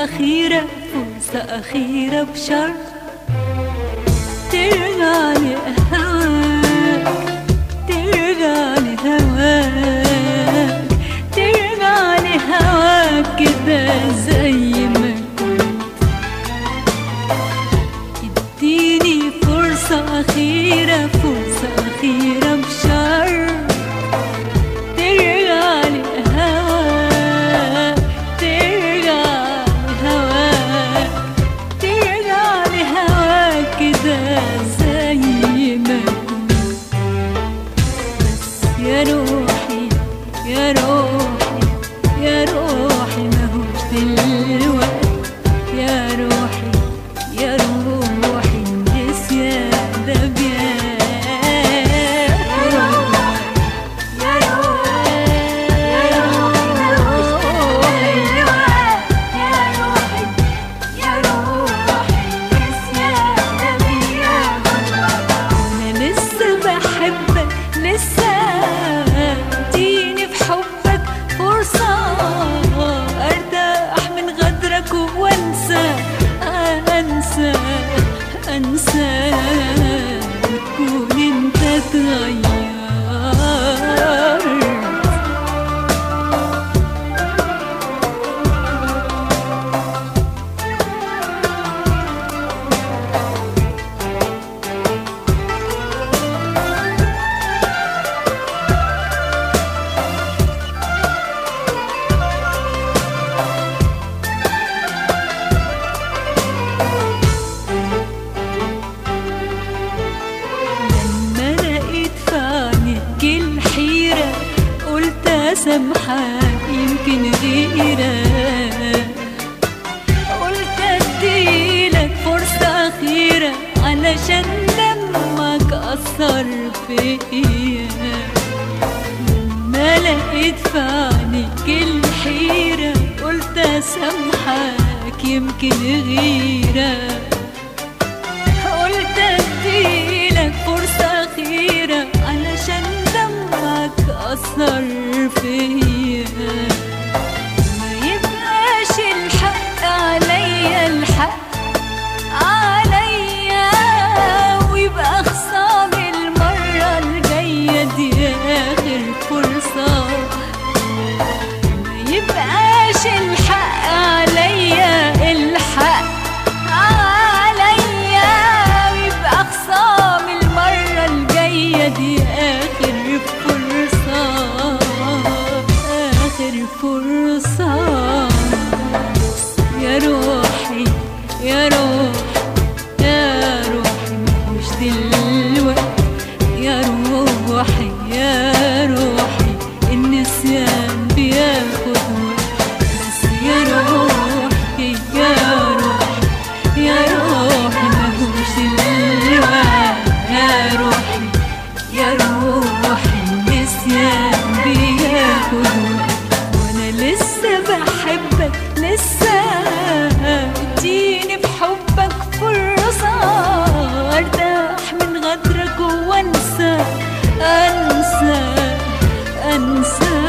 أخيرة فرصة أخيرة بشرط ترجع لهواك ترجع لهواك ترجع لهواك كده زي ما كنت اديني فرصة أخيرة فرصة أخيرة بشرط ترجع لهواك ترجع لهواك ترجع لهواك كده زي ما كنت بس يا روحي يا روحي يا روحي ما هوش دلوقتي يا روحي يا روحي النسيان ده بيان يا روحي يا روحي يا روحي يا روحي النسيان ده بيان انا لسه بحبك لسه اديني في حبك فرصة ارتاح من غدرك وانسى انسى انسى وتكون انت اتغيرت لما لقيت في عينيك الحيرة قلت أسامحك يمكن غيرك قلت أديلك فرصة أخيرة علشان دمك أثر فيا لما لقيت في عينيك الحيرة قلت أسامحك يمكن غيرك قلت اديلك فرصة أخيرة علشان دمك أثر فيا ما يبقاش الحق عليا الحق عليا ويبقى خصام المرة الجاية دي آخر فرصة ما يبقاش الحق عليا الحق عليا ويبقى خصام المرة الجاية دي آخر فرصة آخر فرصة يا روحي يا روحي يا روحي مش دلوقتي يا روحي يا روحي النسيان بياخد وقت بس يا روحي يا روحي يا روحي مهوش دلوقتي يا روحي يا روحي النسيان بياخد وقت وانا لسه بحبك لسه اديني في حبك فرصة ارتاح من غدرك وانسى انسى انسى